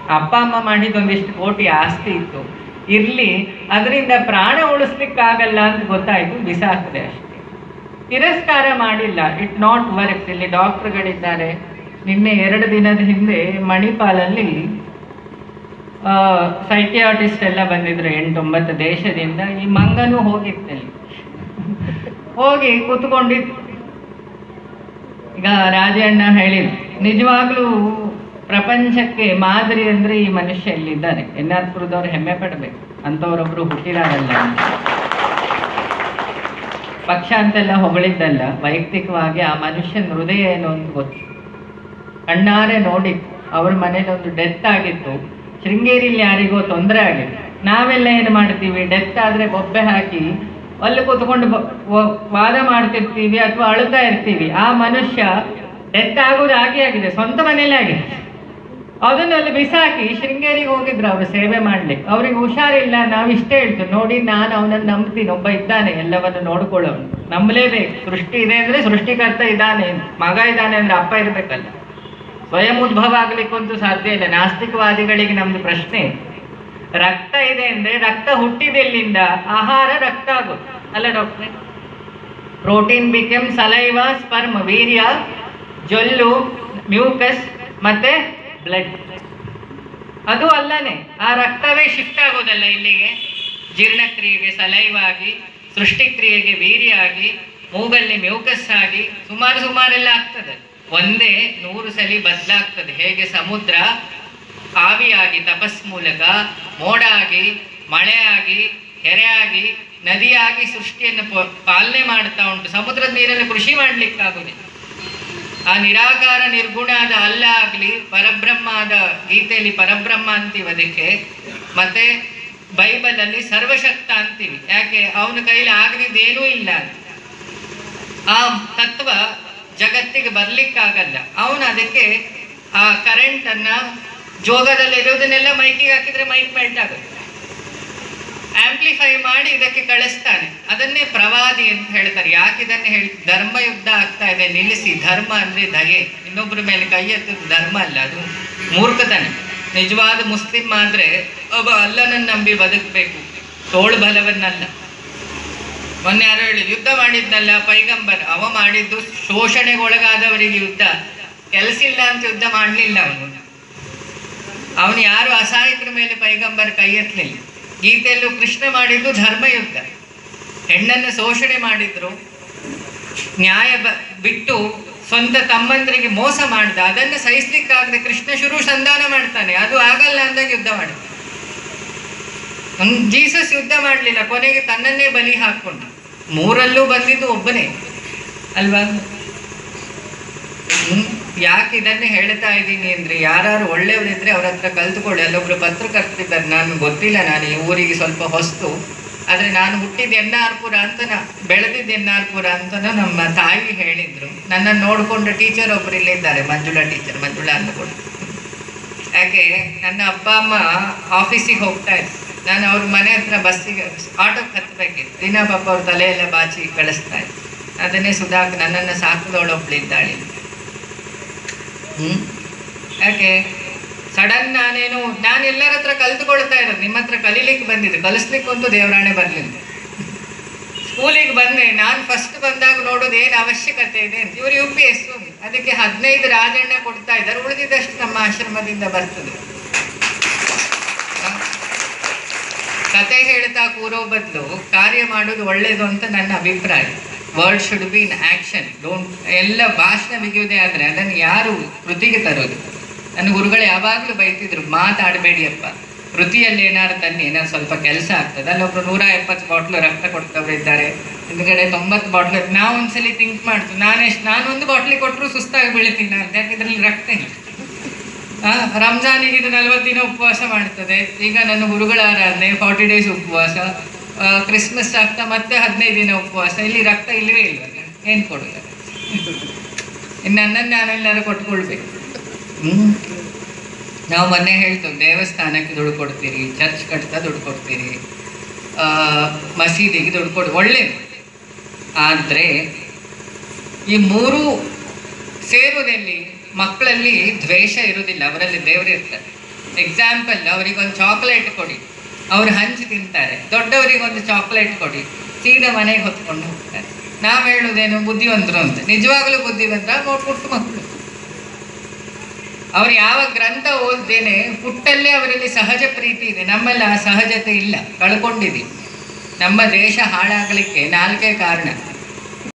ಅಪ್ಪ ಅಮ್ಮ ಮಾಡಿದ ಒಂದಿಷ್ಟು ಕೋಟಿ ಆಸ್ತಿ ಇತ್ತು ಇರ್ಲಿ ಅದರಿಂದ ಪ್ರಾಣ ಉಳಿಸ್ಲಿಕ್ಕಾಗಲ್ಲ ಅಂತ ಗೊತ್ತಾಯ್ತು ಬಿಸಾಕಿದೆ ಅಷ್ಟೇ ತಿರಸ್ಕಾರ ಮಾಡಿಲ್ಲ ಇಟ್ ನಾಟ್ ವರ್ಕ್ಸ್ ಇಲ್ಲಿ ಡಾಕ್ಟರ್ಗಳಿದ್ದಾರೆ ನಿನ್ನೆ ಎರಡು ದಿನದ ಹಿಂದೆ ಮಣಿಪಾಲಲ್ಲಿ ಸೈಕಿಯಾಟಿಸ್ಟ್ ಎಲ್ಲ ಬಂದಿದ್ರು ಎಂಟೊಂಬತ್ತು ದೇಶದಿಂದ ಈ ಮಂಗನೂ ಹೋಗಿತ್ತಲ್ಲಿ ಹೋಗಿ ಕೂತ್ಕೊಂಡಿತ್ತು ಈಗ ರಾಜಣ್ಣ ಹೇಳಿದ್ರು ನಿಜವಾಗ್ಲೂ ಪ್ರಪಂಚಕ್ಕೆ ಮಾದರಿ ಅಂದ್ರೆ ಈ ಮನುಷ್ಯ ಇಲ್ಲಿದ್ದಾರೆ ಎನ್ ಆರ್ ಪುರದವ್ರು ಹೆಮ್ಮೆ ಪಡ್ಬೇಕು ಅಂಥವ್ರೊಬ್ರು ಹುಟ್ಟಿದಾರಲ್ಲ ಅಂತ. ಪಕ್ಷ ಅಂತೆಲ್ಲ ಹೊಗಳಿದ್ದಲ್ಲ ವೈಯಕ್ತಿಕವಾಗಿ ಆ ಮನುಷ್ಯನ ಹೃದಯ ಏನು ಅಂತ ಗೊತ್ತು ಕಣ್ಣಾರೆ ನೋಡಿತ್ತು ಅವ್ರ ಮನೇಲಿ ಒಂದು ಡೆತ್ ಆಗಿತ್ತು ಶೃಂಗೇರಿಲಿ ಯಾರಿಗೋ ತೊಂದರೆ ಆಗಿತ್ತು ನಾವೆಲ್ಲ ಏನು ಮಾಡ್ತೀವಿ ಡೆತ್ ಆದ್ರೆ ಬೊಬ್ಬೆ ಹಾಕಿ ಅಲ್ಲಿ ಕೂತ್ಕೊಂಡು ಬ- ವ- ವಾದ ಮಾಡ್ತಿರ್ತೀವಿ ಅಥವಾ ಅಳ್ತಾ ಇರ್ತೀವಿ ಆ ಮನುಷ್ಯ ಡೆತ್ ಆಗೋದು ಆಗೇ ಆಗಿದೆ ಸ್ವಂತ ಮನೇಲೇ ಆಗಿದೆ ಅದನ್ನ ಅಲ್ಲಿ ಬಿಸಾಕಿ ಶೃಂಗೇರಿಗೆ ಹೋಗಿದ್ರು ಅವರು ಸೇವೆ ಮಾಡ್ಲಿಕ್ಕೆ ಅವ್ರಿಗೆ ಹುಷಾರಿಲ್ಲ ನಾವು ಇಷ್ಟೇ ಹೇಳ್ತೀವಿ ನೋಡಿ ನಾನು ಅವನನ್ನು ನಂಬ್ತೀನಿ ಒಬ್ಬ ಇದ್ದಾನೆ ಎಲ್ಲವನ್ನು ನೋಡ್ಕೊಳ್ಳೋನು ನಂಬಲೇಬೇಕು ಸೃಷ್ಟಿ ಇದೆ ಅಂದ್ರೆ ಸೃಷ್ಟಿಕರ್ತ ಇದ್ದಾನೆ ಮಗ ಇದ್ದಾನೆ ಅಂದ್ರೆ ಅಪ್ಪ ಇರ್ಬೇಕಲ್ಲ ಸ್ವಯಂ ಉದ್ಭವ ಆಗ್ಲಿಕ್ಕಂತೂ ಸಾಧ್ಯ ಇಲ್ಲ ನಾಸ್ತಿಕವಾದಿಗಳಿಗೆ ನಮ್ದು ಪ್ರಶ್ನೆ ರಕ್ತ ಇದೆ ಅಂದ್ರೆ ರಕ್ತ ಹುಟ್ಟಿದೆಲ್ಲಿಂದ ಆಹಾರ ರಕ್ತ ಆಗುತ್ತೆ ಅಲ್ಲ ಡಾಕ್ಟ್ರೆ ಪ್ರೋಟೀನ್ ಬಿಕೆಮ್ ಸಲೈವ ಸ್ಪರ್ಮ್ ವೀರ್ಯ ಜೊಲ್ಲು ಮ್ಯೂಕಸ್ ಮತ್ತೆ ಬ್ಲಡ್ ಅದು ಅಲ್ಲನೆ ಆ ರಕ್ತವೇ ಶಿಫ್ಟ್ ಆಗೋದಲ್ಲ ಇಲ್ಲಿಗೆ ಜೀರ್ಣಕ್ರಿಯೆಗೆ ಸಲೈವ ಆಗಿ ಸೃಷ್ಟಿಕ್ರಿಯೆಗೆ ವೀರ್ಯ ಆಗಿ ಮೂಗಲ್ಲಿ ಮ್ಯೂಕಸ್ ಆಗಿ ಸುಮಾರು ಸುಮಾರೆಲ್ಲ ಆಗ್ತದೆ ಒಂದೇ ನೂರು ಸಲಿ ಬದಲಾಗ್ತದೆ ಹೇಗೆ ಸಮುದ್ರ ಆವಿಯಾಗಿ ತಪಸ್ ಮೂಲಕ ಮೋಡ ಆಗಿ ಮಳೆ ಆಗಿ ಕೆರೆ ಆಗಿ ನದಿಯಾಗಿ ಸೃಷ್ಟಿಯನ್ನು ಪ- ಪಾಲನೆ ಮಾಡ್ತಾ ಉಂಟು ಸಮುದ್ರದ ನೀರಲ್ಲಿ ಕೃಷಿ ಮಾಡ್ಲಿಕ್ಕಾಗುದಿಲ್ಲ ಆ ನಿರಾಕಾರ ನಿರ್ಗುಣಾದ ಅಲ್ಲ ಆಗ್ಲಿ ಪರಬ್ರಹ್ಮ ಆದ ಗೀತೆಯಲ್ಲಿ ಪರಬ್ರಹ್ಮ ಅಂತೀವಿ ಅದಕ್ಕೆ ಮತ್ತೆ ಬೈಬಲ್ ಅಲ್ಲಿ ಸರ್ವಶಕ್ತ ಅಂತೀವಿ ಯಾಕೆ ಅವನ ಕೈಲಿ ಆಗದಿದ್ದೇನೂ ಇಲ್ಲ ಅಂತ ಆ ತತ್ವ ಜಗತ್ತಿಗೆ ಬರ್ಲಿಕ್ಕಾಗಲ್ಲ ಅವನು ಅದಕ್ಕೆ ಆ ಕರೆಂಟ್ ಅನ್ನ ಜೋಗದಲ್ಲಿ ಇರೋದನ್ನೆಲ್ಲ ಮೈಕಿಗೆ ಹಾಕಿದ್ರೆ ಮೈಕ್ ಮೆಲ್ಟ್ ಆಗುತ್ತೆ ಆಂಪ್ಲಿಫೈ ಮಾಡಿ ಇದಕ್ಕೆ ಕಳಿಸ್ತಾನೆ ಅದನ್ನೇ ಪ್ರವಾದಿ ಅಂತ ಹೇಳ್ತಾರೆ ಯಾಕೆ ಇದನ್ನ ಹೇಳಿ ಧರ್ಮ ಯುದ್ಧ ಆಗ್ತಾ ಇದೆ ನಿಲ್ಲಿಸಿ ಧರ್ಮ ಅಂದ್ರೆ ದಯೆ ಇನ್ನೊಬ್ಬರ ಮೇಲೆ ಕೈ ಎತ್ತದ ಧರ್ಮ ಅಲ್ಲ ಅದು ಮೂರ್ಖತನ ನಿಜವಾದ ಮುಸ್ಲಿಂ ಆದ್ರೆ ಒಬ್ಬ ಅಲ್ಲನನ್ನು ನಂಬಿ ಬದುಕಬೇಕು ತೋಳು ಬಲವನ್ನಲ್ಲ ಮೊನ್ನೆ ಯಾರೋ ಹೇಳಿ ಯುದ್ಧ ಮಾಡಿದ್ನಲ್ಲ ಪೈಗಂಬರ್ ಅವ ಮಾಡಿದ್ದು ಶೋಷಣೆಗೊಳಗಾದವರಿಗೆ ಯುದ್ಧ ಕೆಲಸ ಇಲ್ಲ ಅಂತ ಯುದ್ಧ ಮಾಡಲಿಲ್ಲ ಅವನು ಅವನು ಯಾರು ಅಸಹಾಯಕರ ಮೇಲೆ ಪೈಗಂಬರ್ ಕೈ ಎತ್ತಲಿಲ್ಲ ಗೀತೆಯಲ್ಲೂ ಕೃಷ್ಣ ಮಾಡಿದ್ದು ಧರ್ಮ ಯುದ್ಧ ಹೆಣ್ಣನ್ನು ಶೋಷಣೆ ಮಾಡಿದ್ರು ನ್ಯಾಯ ಬ- ಬಿಟ್ಟು ಸ್ವಂತ ತಮ್ಮಂದರಿಗೆ ಮೋಸ ಮಾಡ್ದ ಅದನ್ನು ಸಹಿಸ್ಲಿಕ್ಕಾಗದೆ ಕೃಷ್ಣ ಶುರು ಸಂಧಾನ ಮಾಡ್ತಾನೆ ಅದು ಆಗಲ್ಲ ಅಂದಾಗ ಯುದ್ಧ ಮಾಡಿದ ಹ್ಮ್, ಜೀಸಸ್ ಯುದ್ಧ ಮಾಡಲಿಲ್ಲ ಕೊನೆಗೆ ತನ್ನನ್ನೇ ಬಲಿ ಹಾಕೊಂಡ ಮೂರಲ್ಲೂ ಬಂದಿದ್ದು ಒಬ್ಬನೇ ಅಲ್ವಾ ಹ್ಮ್ ಯಾಕೆ ಇದನ್ನೇ ಹೇಳ್ತಾ ಇದ್ದೀನಿ ಅಂದ್ರೆ ಯಾರು ಒಳ್ಳೆಯವರಿದ್ರೆ ಅವ್ರ ಹತ್ರ ಕಲ್ತ್ಕೊಳ್ಳಿ ಅಲ್ಲೊಬ್ರು ಪತ್ರಕರ್ತಿದ್ದಾರೆ ನಾನು ಗೊತ್ತಿಲ್ಲ ನಾನು ಈ ಊರಿಗೆ ಸ್ವಲ್ಪ ಹೊಸ್ತು ಆದ್ರೆ ನಾನು ಹುಟ್ಟಿದ ಎನ್ ಆರ್ ಪುರ ಅಂತ ನಾ ಬೆಳೆದಿದ್ದ ಎನ್ ಆರ್ ಪುರ ಅಂತ ನಮ್ಮ ತಾಯಿ ಹೇಳಿದ್ರು ನನ್ನನ್ನು ನೋಡ್ಕೊಂಡು ಟೀಚರ್ ಒಬ್ರು ಇಲ್ಲಿದ್ದಾರೆ ಮಂಜುಳಾ ಟೀಚರ್ ಮಂಜುಳಾ ಅಂದ್ಕೊಂಡು ಯಾಕೆ ನನ್ನ ಅಪ್ಪ ಅಮ್ಮ ಆಫೀಸಿಗೆ ಹೋಗ್ತಾ ಇದ್ರು ನಾನು ಅವ್ರ ಮನೆ ಹತ್ರ ಬಸ್ಸಿಗೆ ಆಟೋಗೆ ಹತ್ತಬೇಕಿತ್ತು ದಿನ ಪಾಪ ಅವ್ರ ತಲೆ ಎಲ್ಲ ಬಾಚಿ ಕಳಿಸ್ತಾ ಇದ್ರು ಅದನ್ನೇ ಸುಧಾಕ್ ನನ್ನನ್ನು ಸಾಕಿದವಳೊಬ್ಳಿದ್ದಾಳೆ ಹ್ಮ್ ಯಾಕೆ ಸಡನ್ ನಾನೇನು ನಾನು ಎಲ್ಲರ ಹತ್ರ ಕಲ್ತ್ಕೊಳ್ತಾ ಇರೋದು ನಿಮ್ಮ ಹತ್ರ ಕಲೀಲಿಕ್ಕೆ ಬಂದಿದ್ದು ಕಲಿಸ್ಲಿಕ್ಕಂತೂ ದೇವರಾಣೆ ಬರಲಿಲ್ಲ ಸ್ಕೂಲಿಗೆ ಬಂದೆ ನಾನು ಫಸ್ಟ್ ಬಂದಾಗ ನೋಡೋದು ಏನು ಅವಶ್ಯಕತೆ ಇದೆ ಅಂತ ಇವರು ಯು ಪಿ ಎಸ್ ಅದಕ್ಕೆ ಹದಿನೈದು ರಾಜಣ್ಣ ಕೊಡ್ತಾ ಇದ್ದಾರೆ ಉಳಿದಿದ್ದಷ್ಟು ನಮ್ಮ ಆಶ್ರಮದಿಂದ ಬರ್ತದೆ ಹ? ಕತೆ ಹೇಳ್ತಾ ಕೂರೋ ಬದಲು ಕಾರ್ಯ ಮಾಡೋದು ಒಳ್ಳೇದು ಅಂತ ನನ್ನ ಅಭಿಪ್ರಾಯ word should be in action don't ಎಲ್ಲ ಭಾಷಣ ಬಿಗಿಯುವುದೇ ಆದರೆ ಅದನ್ನು ಯಾರು ಕೃತಿಗೆ ತರೋದು ನನ್ನ ಗುರುಗಳು ಯಾವಾಗಲೂ ಬೈತಿದ್ರು ಮಾತಾಡಬೇಡಿಯಪ್ಪ ಕೃತಿಯಲ್ಲಿ ಏನಾದ್ರು ತನ್ನಿ ಏನಾದ್ರು ಸ್ವಲ್ಪ ಕೆಲಸ ಆಗ್ತದೆ ಅಲ್ಲೊಬ್ರು ನೂರ ಎಪ್ಪತ್ತು ಬಾಟ್ಲು ರಕ್ತ ಕೊಡ್ತವ್ರು ಇದ್ದಾರೆ ಹಿಂದ್ಗಡೆ ತೊಂಬತ್ತು ಬಾಟ್ಲು ನಾವು ಒಂದ್ಸಲಿ ಥಿಂಕ್ ಮಾಡ್ತು ನಾನೆಷ್ಟು ನಾನು ಒಂದು ಬಾಟ್ಲಿ ಕೊಟ್ಟರು ಸುಸ್ತಾಗಿ ಬೀಳ್ತೀನಿ ಅಂತ ಯಾಕೆ ಇದ್ರಲ್ಲಿ ರಕ್ತ ಇಲ್ಲ ಆ, ರಂಜಾನಿಗೆ ಇದು ನಲವತ್ತು ದಿನ ಉಪವಾಸ ಮಾಡ್ತದೆ ಈಗ ನನ್ನ ಗುರುಗಳ ಆರಾಧನೆ ಫಾರ್ಟಿ ಡೇಸ್ ಉಪವಾಸ ಆ, ಕ್ರಿಸ್ಮಸ್ ಆಗ್ತಾ ಮತ್ತೆ ಹದಿನೈದು ದಿನ ಉಪವಾಸ ಇಲ್ಲಿ ರಕ್ತ ಇಲ್ಲವೇ ಇಲ್ವಲ್ಲ ಏನು ಕೊಡೋದು ಇನ್ನು ನನ್ನನ್ನು ನಾನೆಲ್ಲರೂ ಕೊಟ್ಕೊಳ್ಬೇಕು ಹ್ಮ್ ನಾವು ಮೊನ್ನೆ ಹೇಳ್ತೇವೆ ದೇವಸ್ಥಾನಕ್ಕೆ ದುಡ್ಡು ಕೊಡ್ತೀರಿ ಚರ್ಚ್ ಕಟ್ತಾ ದುಡ್ಡು ಕೊಡ್ತೀರಿ ಆ, ಮಸೀದಿಗೆ ದುಡ್ಡು ಕೊಡು ಒಳ್ಳೇದು ಆದರೆ ಈ ಮೂರು ಸೇರುವುದಲ್ಲಿ ಮಕ್ಕಳಲ್ಲಿ ದ್ವೇಷ ಇರುವುದಿಲ್ಲ ಅವರಲ್ಲಿ ದೇವರು ಇರ್ತಾರೆ ಎಕ್ಸಾಂಪಲ್ ಅವರಿಗೊಂದು ಚಾಕ್ಲೇಟ್ ಕೊಡಿ ಅವ್ರು ಹಂಚಿ ತಿಂತಾರೆ ದೊಡ್ಡವರಿಗೊಂದು ಚಾಕ್ಲೇಟ್ ಕೊಡಿ ಸೀದಾ ಮನೆಗೆ ಹೊತ್ಕೊಂಡು ಹೋಗ್ತಾರೆ ನಾವು ಹೇಳುವುದೇನು ಬುದ್ಧಿವಂತರು ಅಂತ ನಿಜವಾಗ್ಲೂ ಬುದ್ಧಿವಂತ ಪುಟ್ಟ ಮಕ್ಕಳು ಅವ್ರು ಯಾವ ಗ್ರಂಥ ಓದ್ದೇನೆ ಪುಟ್ಟಲ್ಲೇ ಅವರಲ್ಲಿ ಸಹಜ ಪ್ರೀತಿ ಇದೆ ನಮ್ಮಲ್ಲಿ ಆ ಸಹಜತೆ ಇಲ್ಲ ಕಳ್ಕೊಂಡಿದ್ದೀವಿ ನಮ್ಮ ದೇಶ ಹಾಳಾಗಲಿಕ್ಕೆ ನಾಲ್ಕೇ ಕಾರಣ